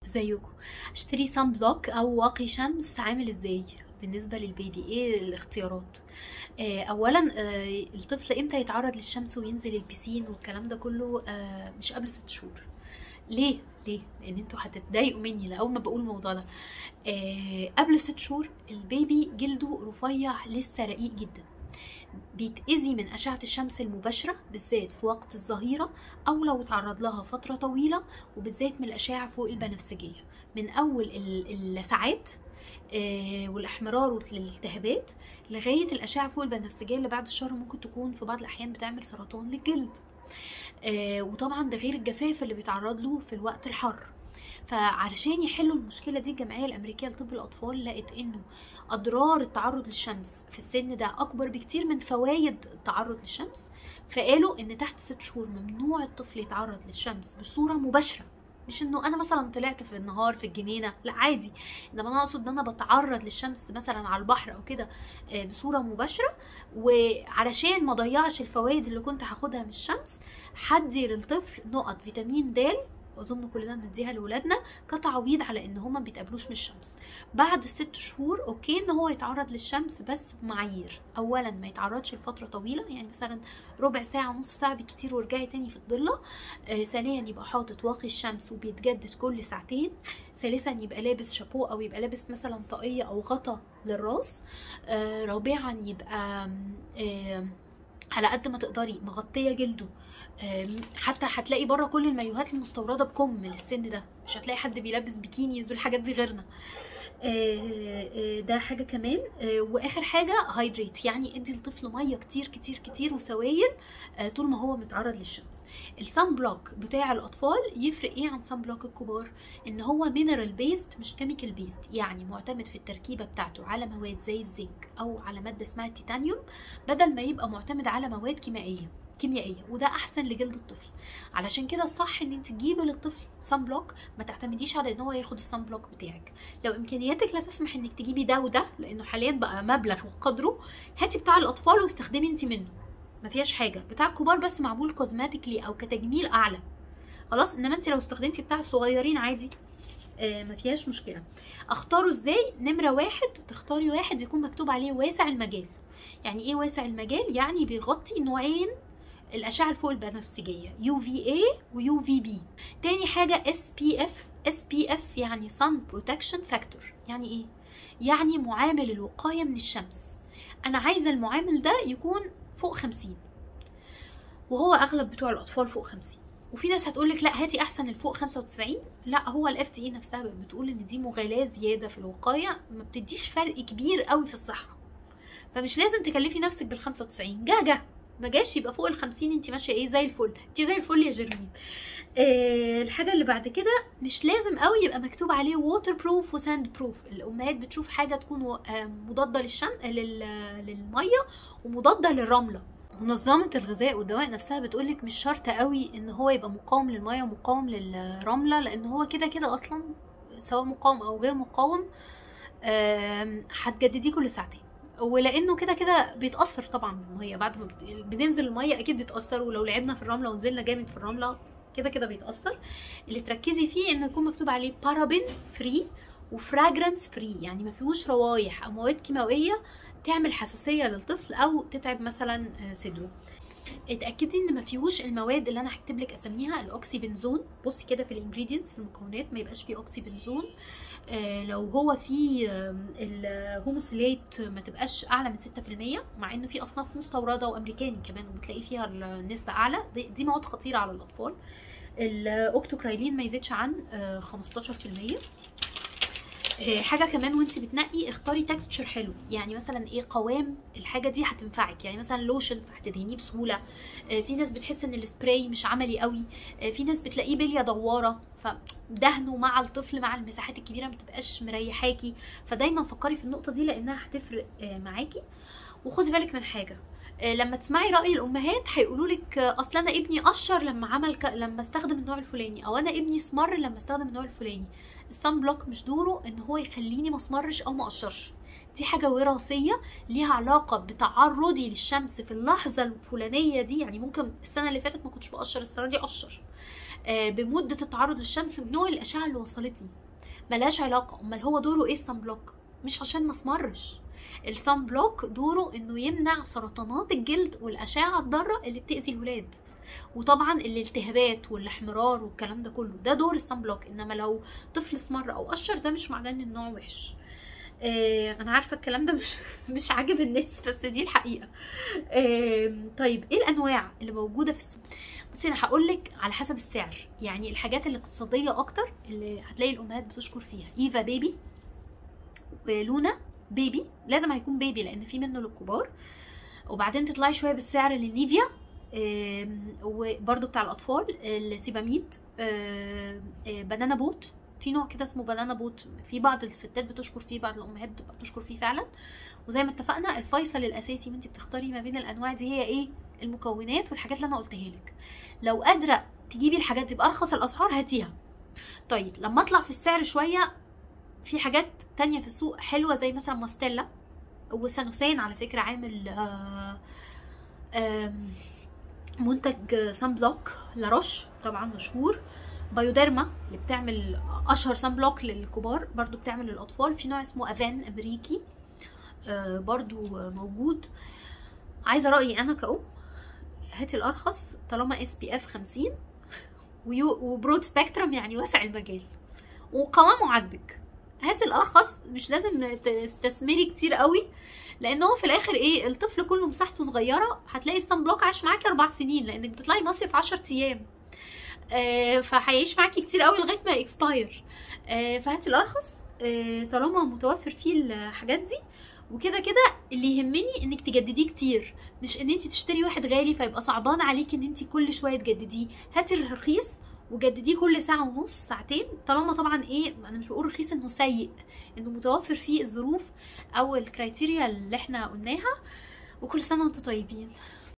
ازيكم اشتري سان بلوك او واقي شمس عامل ازاي بالنسبه للبيبي ايه الاختيارات آه، اولا آه، الطفل امتى يتعرض للشمس وينزل البسين والكلام ده كله آه، مش قبل ست شهور ليه ليه لان انتوا هتتضايقوا مني لاول ما بقول الموضوع ده آه، قبل ست شهور البيبي جلده رفيع لسه رقيق جدا بيتأذي من أشعة الشمس المباشرة بالذات في وقت الظهيرة أو لو اتعرض لها فترة طويلة وبالذات من الأشعة فوق البنفسجية من أول ال- الساعات آه، والإحمرار والالتهابات لغاية الأشعة فوق البنفسجية اللي بعد الشهر ممكن تكون في بعض الأحيان بتعمل سرطان للجلد آه، وطبعا ده غير الجفاف اللي بيتعرض له في الوقت الحر فعلشان يحلوا المشكله دي الجمعيه الامريكيه لطب الاطفال لقت انه اضرار التعرض للشمس في السن ده اكبر بكتير من فوائد التعرض للشمس فقالوا ان تحت ست شهور ممنوع الطفل يتعرض للشمس بصوره مباشره مش انه انا مثلا طلعت في النهار في الجنينه لا عادي انما انا اقصد ان انا بتعرض للشمس مثلا على البحر او كده آه، بصوره مباشره وعلشان ما اضيعش الفوائد اللي كنت هاخدها من الشمس هدي للطفل نقط فيتامين د واظن كلنا بنديها لاولادنا كتعويض على ان هما ما بيتقابلوش من الشمس بعد الست شهور اوكي ان هو يتعرض للشمس بس بمعايير اولا ما يتعرضش لفتره طويله يعني مثلا ربع ساعه نص ساعه بالكتير وارجعي تاني في الضله آه ثانيا يبقى حاطط واقي الشمس وبيتجدد كل ساعتين ثالثا يبقى لابس شابو او يبقى لابس مثلا طاقيه او غطا للراس آه رابعا يبقى آم، آم، على قد ما تقدري مغطيه جلده آم، حتى هتلاقي بره كل المايوهات المستورده بكم للسن ده مش هتلاقي حد بيلبس بيكينيز والحاجات دي غيرنا آه، آه، ده حاجه كمان آه، واخر حاجه هايدريت يعني ادي الطفل ميه كتير كتير كتير وسوائل آه، طول ما هو متعرض للشمس السان بلوك بتاع الاطفال يفرق ايه عن سان بلوك الكبار ان هو مينرال بيست مش كيميكال بيست يعني معتمد في التركيبه بتاعته على مواد زي الزنك او على ماده اسمها التيتانيوم بدل ما يبقى معتمد على مواد كيميائيه كيميائيه وده احسن لجلد الطفل علشان كده الصح ان انت تجيبي للطفل سان بلوك ما تعتمديش على ان هو ياخد السان بلوك بتاعك لو امكانياتك لا تسمح انك تجيبي ده وده لانه حاليا بقى مبلغ وقدره هاتي بتاع الاطفال واستخدمي انت منه ما فيهاش حاجه بتاع الكبار بس معمول كوزماتيكلي او كتجميل اعلى خلاص انما انت لو استخدمتي بتاع الصغيرين عادي آه، ما فيهاش مشكله اختاره ازاي نمره واحد تختاري واحد يكون مكتوب عليه واسع المجال يعني ايه واسع المجال يعني بيغطي نوعين الاشعه الفوق البنفسجيه يو في اي ويو في بي تاني حاجه اس بي اف اس بي اف يعني sun protection factor يعني ايه يعني معامل الوقايه من الشمس انا عايزه المعامل ده يكون فوق 50 وهو اغلب بتوع الاطفال فوق 50 وفي ناس هتقول لك لا هاتي احسن الفوق 95 لا هو الاف تي اي نفسها بقت بتقول ان دي مغالاه زياده في الوقايه ما بتديش فرق كبير قوي في الصحه فمش لازم تكلفي نفسك بال 95 جا جا ما جاش يبقى فوق ال 50 انت ماشيه ايه زي الفل انت زي الفل يا جيرمين آه الحاجه اللي بعد كده مش لازم قوي يبقى مكتوب عليه ووتر بروف وساند بروف الامهات بتشوف حاجه تكون و- آه، مضاده للشم لل... للميه ومضاده للرمله منظمة الغذاء والدواء نفسها بتقولك مش شرط قوي ان هو يبقى مقاوم للمية ومقاوم للرملة لان هو كده كده اصلا سواء مقاوم او غير مقاوم آم، هتجدديه كل ساعتين ولانه كده كده بيتاثر طبعا بالميه بعد ما بت... بننزل الميه اكيد بيتاثر ولو لعبنا في الرمله ونزلنا جامد في الرمله كده كده بيتاثر اللي تركزي فيه انه يكون مكتوب عليه بارابين فري وفراجرانس فري يعني ما فيهوش روايح او مواد كيماويه تعمل حساسيه للطفل او تتعب مثلا آه، صدره اتاكدي ان ما فيهوش المواد اللي انا هكتب لك اساميها الاوكسي بنزون بصي كده في الانجريدينتس في المكونات ما يبقاش فيه اوكسي بنزون آه، لو هو في الهوموسيليت ما تبقاش اعلى من 6% مع انه في اصناف مستورده وامريكاني كمان وبتلاقي فيها النسبه اعلى دي, دي مواد خطيره على الاطفال الاوكتوكرايلين ما يزيدش عن آه، 15% آه، حاجه كمان وانت بتنقي اختاري تكستشر حلو يعني مثلا ايه قوام الحاجه دي هتنفعك يعني مثلا لوشن هتدهنيه بسهوله آه، في ناس بتحس ان السبراي مش عملي قوي آه، في ناس بتلاقيه بليه دواره فدهنه مع الطفل مع المساحات الكبيره ما تبقاش مريحاكي فدايما فكري في النقطه دي لانها هتفرق آه، معاكي وخدي بالك من حاجه آه، لما تسمعي راي الامهات هيقولوا لك اصل انا ابني قشر لما عمل ك... لما استخدم النوع الفلاني او انا ابني اسمر لما استخدم النوع الفلاني الصن بلوك مش دوره ان هو يخليني ما اسمرش او ما اقشرش دي حاجه وراثيه ليها علاقه بتعرضي للشمس في اللحظه الفلانيه دي يعني ممكن السنه اللي فاتت ما كنتش بقشر السنه دي اقشر آه، بمده التعرض للشمس بنوع الاشعه اللي وصلتني ملهاش علاقه امال هو دوره ايه الصن بلوك مش عشان ما اسمرش الصن بلوك دوره انه يمنع سرطانات الجلد والاشعه الضاره اللي بتاذي الولاد وطبعا الالتهابات والاحمرار والكلام ده كله ده دور الصن بلوك انما لو طفل اسمر او قشر ده مش معناه ان النوع وحش آه انا عارفه الكلام ده مش مش عاجب الناس بس دي الحقيقه آه طيب ايه الانواع اللي موجوده في السوق بصي انا هقول لك على حسب السعر يعني الحاجات الاقتصاديه اكتر اللي هتلاقي الامهات بتشكر فيها ايفا بيبي ولونا بيبي لازم هيكون بيبي لان في منه للكبار وبعدين تطلعي شويه بالسعر للنيفيا آم، وبرده بتاع الاطفال السيباميد آم، آه، بنانا بوت في نوع كده اسمه بنانا بوت في بعض الستات بتشكر فيه بعض الامهات بتبقى بتشكر فيه فعلا وزي ما اتفقنا الفيصل الاساسي وانت بتختاري ما بين الانواع دي هي ايه المكونات والحاجات اللي انا قلتها لك لو قادره تجيبي الحاجات دي بارخص الاسعار هاتيها طيب لما اطلع في السعر شويه في حاجات تانية في السوق حلوة زي مثلا ماستيلا وسانوسان على فكرة عامل آه، آم، منتج سان بلوك لاروش طبعا مشهور بايوديرما اللي بتعمل اشهر سان بلوك للكبار برضو بتعمل للاطفال في نوع اسمه افان امريكي آه، برضو موجود عايزه رايي انا كأم هاتي الارخص طالما اس بي اف 50 ويو وبرود سبيكترم يعني واسع المجال وقوامه عاجبك هاتي الارخص مش لازم تستثمري كتير قوي لان هو في الاخر ايه الطفل كله مساحته صغيره هتلاقي الصن بلوك عاش معاكي اربع سنين لانك بتطلعي مصيف 10 ايام آه فهيعيش معاكي كتير قوي لغايه ما يكسباير آه فهاتي الارخص آه طالما متوفر فيه الحاجات دي وكده كده اللي يهمني انك تجدديه كتير مش ان انت تشتري واحد غالي فيبقى صعبان عليكي ان انت كل شويه تجدديه هاتي الرخيص وجدديه كل ساعة ونص ساعتين طالما طبعا ايه انا مش بقول رخيص انه سيء انه متوفر فيه الظروف او الكرايتيريا اللي احنا قلناها وكل سنة وانتم طيبين